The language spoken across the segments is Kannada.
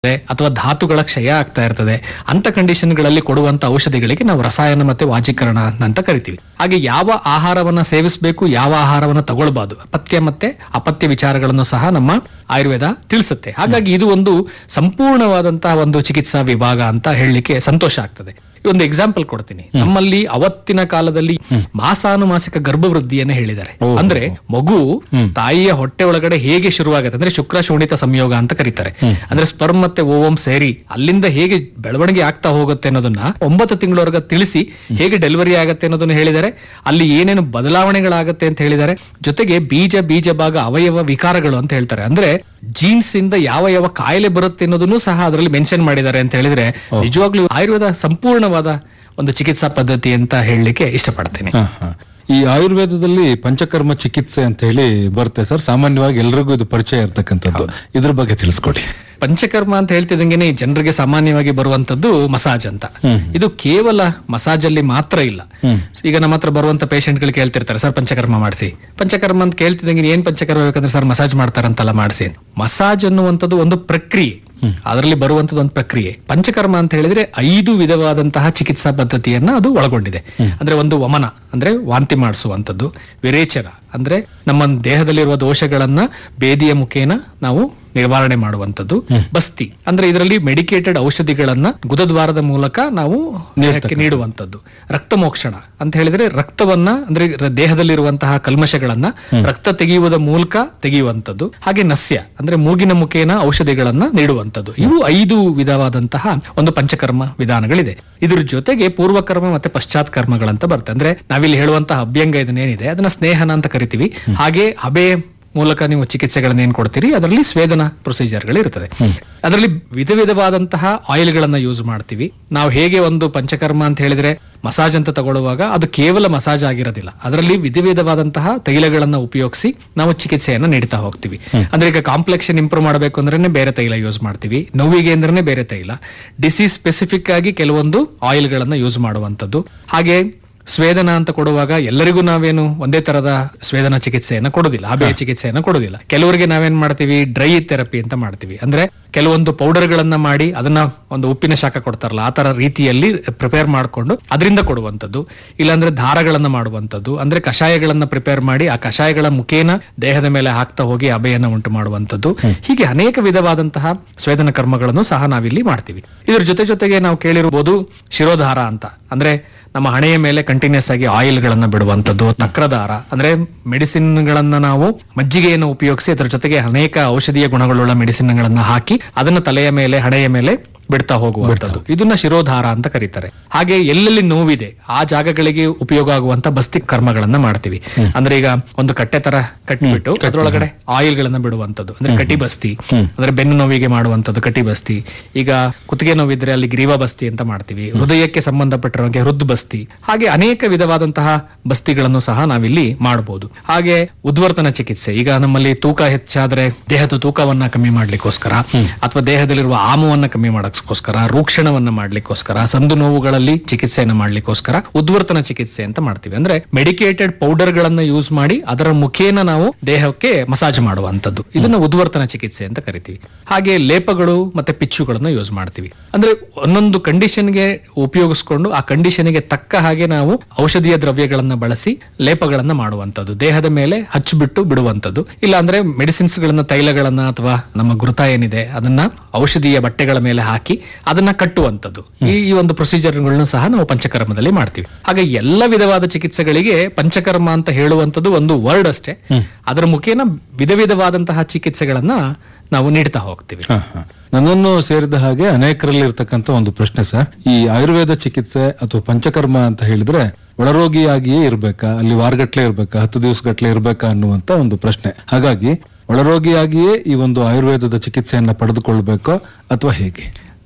ಇದೆ ಅಥವಾ ಧಾತುಗಳ ಕ್ಷಯ ಆಗ್ತಾ ಇರ್ತದೆ ಅಂತ ಕಂಡೀಷನ್ಗಳಲ್ಲಿ ಕೊಡುವಂತ ಔಷಧಿಗಳಿಗೆ ನಾವು ರಸಾಯನ ಮತ್ತೆ ವಾಜೀಕರಣ ಅಂತ ಕರಿತೀವಿ ಹಾಗೆ ಯಾವ ಆಹಾರವನ್ನ ಸೇವಿಸಬೇಕು ಯಾವ ಆಹಾರವನ್ನ ತಗೊಳ್ಬಾರ್ದು ಪಥ್ಯ ಮತ್ತೆ ಅಪತ್ಯ ವಿಚಾರಗಳನ್ನು ಸಹ ನಮ್ಮ ಆಯುರ್ವೇದ ತಿಳಿಸುತ್ತೆ ಹಾಗಾಗಿ ಇದು ಒಂದು ಸಂಪೂರ್ಣವಾದಂತಹ ಒಂದು ಚಿಕಿತ್ಸಾ ವಿಭಾಗ ಅಂತ ಹೇಳಲಿಕ್ಕೆ ಸಂತೋಷ ಆಗ್ತದೆ ಈ ಒಂದು ಎಕ್ಸಾಂಪಲ್ ಕೊಡ್ತೀನಿ ನಮ್ಮಲ್ಲಿ ಅವತ್ತಿನ ಕಾಲದಲ್ಲಿ ಮಾಸಾನುಮಾಸಿಕ ಗರ್ಭವೃದ್ಧಿಯನ್ನ ಹೇಳಿದ್ದಾರೆ ಓಹೋ. ಅಂದ್ರೆ ಮಗು ತಾಯಿಯ ಹೊಟ್ಟೆ ಒಳಗಡೆ ಹೇಗೆ ಶುರುವಾಗುತ್ತೆ ಅಂದ್ರೆ ಶುಕ್ರ ಶೋಣಿತ ಸಂಯೋಗ ಅಂತ ಕರೀತಾರೆ ಅಂದ್ರೆ ಸ್ಪರ್ಮ್ ಮತ್ತೆ ಓವಂ ಸೇರಿ ಅಲ್ಲಿಂದ ಹೇಗೆ ಬೆಳವಣಿಗೆ ಆಗ್ತಾ ಹೋಗುತ್ತೆ ಅನ್ನೋದನ್ನ ಒಂಬತ್ತು ತಿಂಗಳವರೆಗೆ ತಿಳಿಸಿ ಹೇಗೆ ಡೆಲಿವರಿ ಆಗುತ್ತೆ ಅನ್ನೋದನ್ನ ಹೇಳಿದ್ದಾರೆ ಅಲ್ಲಿ ಏನೇನು ಬದಲಾವಣೆಗಳಾಗತ್ತೆ ಅಂತ ಹೇಳಿದ್ದಾರೆ ಜೊತೆಗೆ ಬೀಜ ಬೀಜ ಭಾಗ ಅವಯವ ವಿಕಾರಗಳು ಅಂತ ಹೇಳ್ತಾರೆ ಅಂದ್ರೆ ಜೀನ್ಸ್ ಇಂದ ಯಾವ ಯಾವ ಕಾಯಿಲೆ ಬರುತ್ತೆ ಅನ್ನೋದನ್ನು ಸಹ ಅದರಲ್ಲಿ ಮೆನ್ಷನ್ ಮಾಡಿದ್ದಾರೆ ಅಂತ ಹೇಳಿದ್ರೆ ನಿಜವಾಗ್ಲೂ ಆಯುರ್ವೇದ ಸಂಪೂರ್ಣವಾದ ಒಂದು ಚಿಕಿತ್ಸಾ ಪದ್ಧತಿ ಅಂತ ಹೇಳಲಿಕ್ಕೆ ಇಷ್ಟಪಡ್ತೇನೆ ಹ, ಹ. ಈ ಆಯುರ್ವೇದದಲ್ಲಿ ಪಂಚಕರ್ಮ ಚಿಕಿತ್ಸೆ ಅಂತ ಹೇಳಿ ಬರುತ್ತೆ ಸರ್ ಸಾಮಾನ್ಯವಾಗಿ ಎಲ್ರಿಗೂ ಇದು ಪರಿಚಯ ಇರ್ತಕ್ಕಂಥದ್ದು ಇದ್ರ ಬಗ್ಗೆ ತಿಳಿಸ್ಕೊಡಿ ಪಂಚಕರ್ಮ ಅಂತ ಹೇಳ್ತಿದಂಗೆನೆ ಈ ಜನರಿಗೆ ಸಾಮಾನ್ಯವಾಗಿ ಬರುವಂತದ್ದು ಮಸಾಜ್ ಅಂತ ಹ್ಮ್. ಇದು ಕೇವಲ ಮಸಾಜ್ ಅಲ್ಲಿ ಮಾತ್ರ ಇಲ್ಲ ಹ್ಮ್. ಈಗ ನಮ್ಮ ಹತ್ರ ಬರುವಂತ ಪೇಷಂಟ್ ಗಳು ಕೇಳ್ತಿರ್ತಾರೆ ಸರ್ ಪಂಚಕರ್ಮ ಮಾಡಿಸಿ ಪಂಚಕರ್ಮ ಅಂತ ಕೇಳ್ತಿದಂಗೆ ಏನ್ ಪಂಚಕರ್ಮ ಬೇಕಂದ್ರೆ ಸರ್ ಮಸಾಜ್ ಮಾಡ್ತಾರಂತಲ್ಲ ಮಾಡಿಸಿ ಮಸಾಜ್ ಅನ್ನುವಂಥದ್ದು ಒಂದು ಪ್ರಕ್ರಿಯೆ ಅದರಲ್ಲಿ ಬರುವಂತದ್ದು ಒಂದು ಪ್ರಕ್ರಿಯೆ ಪಂಚಕರ್ಮ ಅಂತ ಹೇಳಿದ್ರೆ ಐದು ವಿಧವಾದಂತಹ ಚಿಕಿತ್ಸಾ ಪದ್ಧತಿಯನ್ನ ಅದು ಒಳಗೊಂಡಿದೆ ಅಂದ್ರೆ ಒಂದು ವಮನ ಅಂದ್ರೆ ವಾಂತಿ ಮಾಡಿಸುವಂತದ್ದು ವಿರೇಚನ ಅಂದ್ರೆ ನಮ್ಮ ದೇಹದಲ್ಲಿರುವ ದೋಷಗಳನ್ನ ಬೇದಿಯ ಮುಖೇನ ನಾವು ನಿವಾರಣೆ ಮಾಡುವಂತದ್ದು ಬಸ್ತಿ ಅಂದ್ರೆ ಇದರಲ್ಲಿ ಮೆಡಿಕೇಟೆಡ್ ಔಷಧಿಗಳನ್ನ ಗುದದ್ವಾರದ ಮೂಲಕ ನಾವು ದೇಹಕ್ಕೆ ನೀಡುವಂತದ್ದು ರಕ್ತ ಮೋಕ್ಷಣ ಅಂತ ಹೇಳಿದ್ರೆ ರಕ್ತವನ್ನ ಅಂದ್ರೆ ರ- ದೇಹದಲ್ಲಿರುವಂತಹ ಕಲ್ಮಶಗಳನ್ನ ರಕ್ತ ತೆಗೆಯುವುದ ಮೂಲಕ ತೆಗೆಯುವಂತದ್ದು ಹಾಗೆ ನಸ್ಯ ಅಂದ್ರೆ ಮೂಗಿನ ಮುಖೇನ ಔಷಧಿಗಳನ್ನ ನೀಡುವಂತದ್ದು ಇವು ಐದು ವಿಧವಾದಂತಹ ಒಂದು ಪಂಚಕರ್ಮ ವಿಧಾನಗಳಿದೆ ಇದ್ರ ಜೊತೆಗೆ ಪೂರ್ವಕರ್ಮ ಮತ್ತೆ ಪಶ್ಚಾತ್ ಕರ್ಮಗಳಂತ ಬರುತ್ತೆ ಅಂದ್ರೆ ನಾವಿಲ್ಲಿ ಹೇಳುವಂತಹ ಅಭ್ಯಂಗ ಇದನ್ನೇನಿದೆ ಅದನ್ನ ಸ್ನೇಹನ ಅಂತ ಕರಿತೀವಿ ಹಾಗೆ ಹಬೆ ಮೂಲಕ ನೀವು ಚಿಕಿತ್ಸೆಗಳನ್ನ ಏನ್ ಕೊಡ್ತೀರಿ ಅದರಲ್ಲಿ ಸ್ವೇದನ ಪ್ರೊಸೀಜರ್ಗಳು ಇರ್ತದೆ ಅದರಲ್ಲಿ ವಿಧ ವಿಧವಾದಂತಹ ಆಯಿಲ್ಗಳನ್ನ ಯೂಸ್ ಮಾಡ್ತೀವಿ ನಾವು ಹೇಗೆ ಒಂದು ಪಂಚಕರ್ಮ ಅಂತ ಹೇಳಿದ್ರೆ ಮಸಾಜ್ ಅಂತ ತಗೊಳ್ಳುವಾಗ ಅದು ಕೇವಲ ಮಸಾಜ್ ಆಗಿರೋದಿಲ್ಲ ಅದರಲ್ಲಿ ವಿಧ ವಿಧವಾದಂತಹ ತೈಲಗಳನ್ನ ಉಪಯೋಗಿಸಿ ನಾವು ಚಿಕಿತ್ಸೆಯನ್ನ ನೀಡ್ತಾ ಹೋಗ್ತೀವಿ ಅಂದ್ರೆ ಈಗ ಕಾಂಪ್ಲೆಕ್ಷನ್ ಇಂಪ್ರೂವ್ ಮಾಡಬೇಕು ಅಂದ್ರೆ ಬೇರೆ ತೈಲ ಯೂಸ್ ಮಾಡ್ತೀವಿ ನೋವಿಗೆ ಅಂದ್ರೆ ಬೇರೆ ತೈಲ ಡಿಸೀಸ್ ಸ್ಪೆಸಿಫಿಕ್ ಆಗಿ ಕೆಲವೊಂದು ಆಯಿಲ್ಗಳನ್ನ ಯೂಸ್ ಮಾಡುವಂತದ್ದು ಹಾಗೆ ಸ್ವೇದನ ಅಂತ ಕೊಡುವಾಗ ಎಲ್ಲರಿಗೂ ನಾವೇನು ಒಂದೇ ತರದ ಸ್ವೇದನ ಚಿಕಿತ್ಸೆಯನ್ನ ಕೊಡುದಿಲ್ಲ ಹಬೆಯ ಚಿಕಿತ್ಸೆಯನ್ನ ಕೊಡುದಿಲ್ಲ ಕೆಲವರಿಗೆ ನಾವೇನ್ ಮಾಡ್ತೀವಿ ಡ್ರೈ ಥೆರಪಿ ಅಂತ ಮಾಡ್ತೀವಿ ಅಂದ್ರೆ ಕೆಲವೊಂದು ಪೌಡರ್ ಗಳನ್ನ ಮಾಡಿ ಅದನ್ನ ಒಂದು ಉಪ್ಪಿನ ಶಾಖ ಕೊಡ್ತಾರಲ್ಲ ಆ ತರ ರೀತಿಯಲ್ಲಿ ಪ್ರಿಪೇರ್ ಮಾಡಿಕೊಂಡು ಅದರಿಂದ ಕೊಡುವಂತದ್ದು ಇಲ್ಲಾಂದ್ರೆ ದಾರಗಳನ್ನ ಮಾಡುವಂತದ್ದು ಅಂದ್ರೆ ಕಷಾಯಗಳನ್ನ ಪ್ರಿಪೇರ್ ಮಾಡಿ ಆ ಕಷಾಯಗಳ ಮುಖೇನ ದೇಹದ ಮೇಲೆ ಹಾಕ್ತಾ ಹೋಗಿ ಅಭೆಯನ್ನ ಉಂಟು ಮಾಡುವಂತದ್ದು ಹೀಗೆ ಅನೇಕ ವಿಧವಾದಂತಹ ಸ್ವೇದನ ಕರ್ಮಗಳನ್ನು ಸಹ ನಾವಿಲ್ಲಿ ಮಾಡ್ತೀವಿ ಇದ್ರ ಜೊತೆ ಜೊತೆಗೆ ನಾವು ಕೇಳಿರ್ಬೋದು ಶಿರೋಧಾರ ಅಂತ ಅಂದ್ರೆ ನಮ್ಮ ಹಣೆಯ ಮೇಲೆ ಕಂಟಿನ್ಯೂಸ್ ಆಗಿ ಆಯಿಲ್ ಗಳನ್ನ ಬಿಡುವಂತದ್ದು ನಕ್ರದಾರ ಅಂದ್ರೆ ಮೆಡಿಸಿನ್ ಗಳನ್ನ ನಾವು ಮಜ್ಜಿಗೆಯನ್ನು ಉಪಯೋಗಿಸಿ ಅದರ ಜೊತೆಗೆ ಅನೇಕ ಔಷಧೀಯ ಗುಣಗಳುಳ್ಳ ಮೆಡಿಸಿನ್ ಗಳನ್ನ ಹಾಕಿ ಅದನ್ನ ತಲೆಯ ಮೇಲೆ ಹಣೆಯ ಮೇಲೆ ಬಿಡ್ತಾ ಹೋಗುವಂತದ್ದು ಇದನ್ನ ಶಿರೋಧಾರ ಅಂತ ಕರೀತಾರೆ ಹಾಗೆ ಎಲ್ಲೆಲ್ಲಿ ನೋವಿದೆ ಆ ಜಾಗಗಳಿಗೆ ಉಪಯೋಗ ಆಗುವಂತ ಬಸ್ತಿ ಕರ್ಮಗಳನ್ನ ಮಾಡ್ತೀವಿ ಅಂದ್ರೆ ಈಗ ಒಂದು ಕಟ್ಟೆ ತರ ಕಟ್ಟಿಬಿಟ್ಟು ಅದ್ರೊಳಗಡೆ ಆಯಿಲ್ ಗಳನ್ನ ಬಿಡುವಂತದ್ದು ಅಂದ್ರೆ ಕಟಿ ಬಸ್ತಿ ಅಂದ್ರೆ ಬೆನ್ನು ನೋವಿಗೆ ಮಾಡುವಂತದ್ದು ಕಟಿ ಬಸ್ತಿ ಈಗ ಕುತ್ತಿಗೆ ನೋವಿದ್ರೆ ಅಲ್ಲಿ ಗ್ರೀವ ಬಸ್ತಿ ಅಂತ ಮಾಡ್ತೀವಿ ಹೃದಯಕ್ಕೆ ಸಂಬಂಧಪಟ್ಟಿರುವಂಗೆ ಹೃದ್ ಬಸ್ತಿ ಹಾಗೆ ಅನೇಕ ವಿಧವಾದಂತಹ ಬಸ್ತಿಗಳನ್ನು ಸಹ ನಾವಿಲ್ಲಿ ಮಾಡಬಹುದು ಹಾಗೆ ಉದ್ವರ್ತನ ಚಿಕಿತ್ಸೆ ಈಗ ನಮ್ಮಲ್ಲಿ ತೂಕ ಹೆಚ್ಚಾದ್ರೆ ದೇಹದ ತೂಕವನ್ನ ಕಮ್ಮಿ ಮಾಡ್ಲಿಕ್ಕೋಸ್ಕರ ಅಥವಾ ದೇಹದಲ್ಲಿರುವ ಆಮವನ್ನ ಕಮ್ಮಿ ಮಾಡಕ್ಕೋಸ್ಕರ ರೂಕ್ಷಣವನ್ನ ಮಾಡ್ಲಿಕ್ಕೋಸ್ಕರ ಸಂದು ನೋವುಗಳಲ್ಲಿ ಚಿಕಿತ್ಸೆಯನ್ನ ಮಾಡ್ಲಿಕ್ಕೋಸ್ಕರ ಉದ್ವರ್ತನ ಚಿಕಿತ್ಸೆ ಅಂತ ಮಾಡ್ತೀವಿ ಅಂದ್ರೆ ಮೆಡಿಕೇಟೆಡ್ ಪೌಡರ್ ಗಳನ್ನ ಯೂಸ್ ಮಾಡಿ ಅದರ ಮುಖೇನ ನಾವು ದೇಹಕ್ಕೆ ಮಸಾಜ್ ಮಾಡುವಂತದ್ದು ಇದನ್ನ ಉದ್ವರ್ತನ ಚಿಕಿತ್ಸೆ ಅಂತ ಕರಿತೀವಿ ಹಾಗೆ ಲೇಪಗಳು ಮತ್ತೆ ಪಿಚ್ಚುಗಳನ್ನ ಯೂಸ್ ಮಾಡ್ತೀವಿ ಅಂದ್ರೆ ಒಂದೊಂದು ಕಂಡೀಷನ್ಗೆ ಉಪಯೋಗಿಸ್ಕೊಂಡು ಆ ಕಂಡೀಷನ್ಗೆ ತಕ್ಕ ಹಾಗೆ ನಾವು ಔಷಧೀಯ ದ್ರವ್ಯಗಳನ್ನ ಬಳಸಿ ಲೇಪಗಳನ್ನ ಮಾಡುವಂತದ್ದು ದೇಹದ ಮೇಲೆ ಹಚ್ಚಿಬಿಟ್ಟು ಬಿಡುವಂತದ್ದು ಇಲ್ಲ ಅಂದ್ರೆ ಮೆಡಿಸಿನ್ಸ್ ಗಳನ್ನ ತೈಲಗಳನ್ನ ಅಥವಾ ನಮ್ಮ ಗುರುತ ಏನಿದೆ ಅದನ್ನ ಔಷಧೀಯ ಬಟ್ಟೆಗಳ ಮೇಲೆ ಹಾಕಿ ಅದನ್ನ ಕಟ್ಟುವಂತದ್ದು ಈ ಈ ಒಂದು ಪ್ರೊಸೀಜರ್ಗಳನ್ನು ಸಹ ನಾವು ಪಂಚಕರ್ಮದಲ್ಲಿ ಮಾಡ್ತೀವಿ ಹಾಗೆ ಎಲ್ಲ ವಿಧವಾದ ಚಿಕಿತ್ಸೆಗಳಿಗೆ ಪಂಚಕರ್ಮ ಅಂತ ಹೇಳುವಂತದ್ದು ಒಂದು ವರ್ಡ್ ಅಷ್ಟೇ ಅದರ ಮುಖೇನ ವಿಧ ವಿಧವಾದಂತಹ ಚಿಕಿತ್ಸೆಗಳನ್ನ ನಾವು ನೀಡ್ತಾ ಹೋಗ್ತೀವಿ ಹ, ಹ. ನನ್ನನ್ನು ಸೇರಿದ ಹಾಗೆ ಅನೇಕರಲ್ಲಿ ಇರ್ತಕ್ಕಂಥ ಒಂದು ಪ್ರಶ್ನೆ ಸರ್ ಈ ಆಯುರ್ವೇದ ಚಿಕಿತ್ಸೆ ಅಥವಾ ಪಂಚಕರ್ಮ ಅಂತ ಹೇಳಿದ್ರೆ ಒಳರೋಗಿಯಾಗಿಯೇ ಇರ್ಬೇಕಾ ಅಲ್ಲಿ ವಾರಗಟ್ಲೆ ಇರ್ಬೇಕಾ ಹತ್ತು ದಿವಸಗಟ್ಲೆ ಇರ್ಬೇಕಾ ಅನ್ನುವಂತ ಒಂದು ಪ್ರಶ್ನೆ ಹಾಗಾಗಿ ಒಳರೋಗಿಯಾಗಿಯೇ ಈ ಒಂದು ಆಯುರ್ವೇದದ ಚಿಕಿತ್ಸೆಯನ್ನ ಪಡೆದುಕೊಳ್ಬೇಕೋ ಅಥವಾ ಹೇಗೆ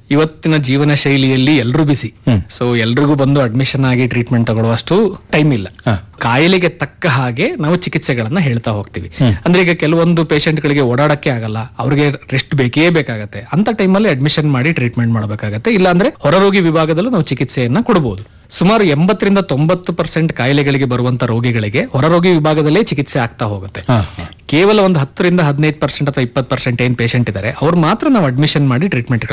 ಇವತ್ತಿನ ಜೀವನ ಶೈಲಿಯಲ್ಲಿ ಎಲ್ಲರೂ ಬಿಸಿ ಹ್ಮ್. ಸೊ ಎಲ್ರಿಗೂ ಬಂದು ಅಡ್ಮಿಷನ್ ಆಗಿ ಟ್ರೀಟ್ಮೆಂಟ್ ತಗೊಳ್ಳುವಷ್ಟು ಟೈಮ್ ಇಲ್ಲ ಹಾ. ಕಾಯಿಲೆಗೆ ತಕ್ಕ ಹಾಗೆ ನಾವು ಚಿಕಿತ್ಸೆಗಳನ್ನ ಹೇಳ್ತಾ ಹೋಗ್ತೀವಿ ಅಂದ್ರೆ ಈಗ ಕೆಲವೊಂದು patient ಗಳಿಗೆ ಓಡಾಡಕ್ಕೆ ಆಗಲ್ಲ ಅವ್ರಿಗೆ ರೆಸ್ಟ್ ಬೇಕೇ ಬೇಕಾಗತ್ತೆ ಅಂತ ಟೈಮಲ್ಲಿ ಅಡ್ಮಿಷನ್ ಮಾಡಿ ಟ್ರೀಟ್ಮೆಂಟ್ ಮಾಡಬೇಕಾಗತ್ತೆ ಇಲ್ಲ ಅಂದ್ರೆ ಹೊರರೋಗಿ ವಿಭಾಗದಲ್ಲೂ ನಾವು ಚಿಕಿತ್ಸೆಯನ್ನ ಕೊಡಬಹುದು ಸುಮಾರು ಎಂಬತ್ತರಿಂದ ತೊಂಬತ್ತು ಪರ್ಸೆಂಟ್ ಕಾಯಿಲೆಗಳಿಗೆ ಬರುವಂತ ರೋಗಿಗಳಿಗೆ ಹೊರರೋಗಿ ವಿಭಾಗದಲ್ಲೇ ಚಿಕಿತ್ಸೆ ಆಗ್ತಾ ಹೋಗುತ್ತೆ ಹಾ, ಹಾ. ಕೇವಲ ಒಂದು ಹತ್ತರಿಂದ ಹದಿನೈದು ಪರ್ಸೆಂಟ್ ಅಥವಾ ಇಪ್ಪತ್ತು ಪರ್ಸೆಂಟ್ ಏನ್ ಪೇಷಂಟ್ ಇದ್ದಾರೆ ಅವ್ರು ಮಾತ್ರ ನಾವು ಅಡ್ಮಿಷನ್ ಮಾಡಿ ಟ್ರೀಟ್ಮೆಂಟ್